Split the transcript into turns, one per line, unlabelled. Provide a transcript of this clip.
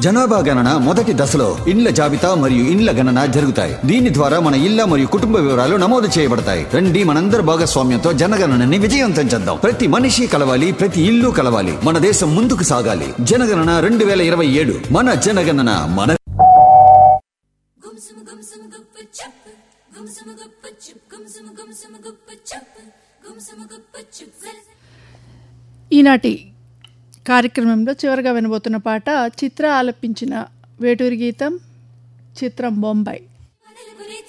జనాభా గణన మొదటి దశలో ఇండ్ల జాబితా మరియు ఇండ్ల గణన జరుగుతాయి దీని ద్వారా మన ఇళ్ల మరియు కుటుంబ వివరాలు నమోదు చేయబడతాయి రండి మనందరి భాగస్వామ్యంతో జనగణనని విజయవంతం చేద్దాం ప్రతి మనిషి కలవాలి ప్రతి ఇల్లు కలవాలి మన దేశం ముందుకు సాగాలి జనగణన రెండు వేల ఇరవై ఏడు మన జనగణన మన
Gum sum gum sum guppa chup. Gum sum guppa chup. Gum sum gum sum guppa chup. Gum sum guppa chup. Zell.
ఈనాటి కార్యక్రమంలో చివరిగా వినబోతున్న పాట చిత్ర ఆలపించిన వేటూరి గీతం చిత్రం బొంబాయి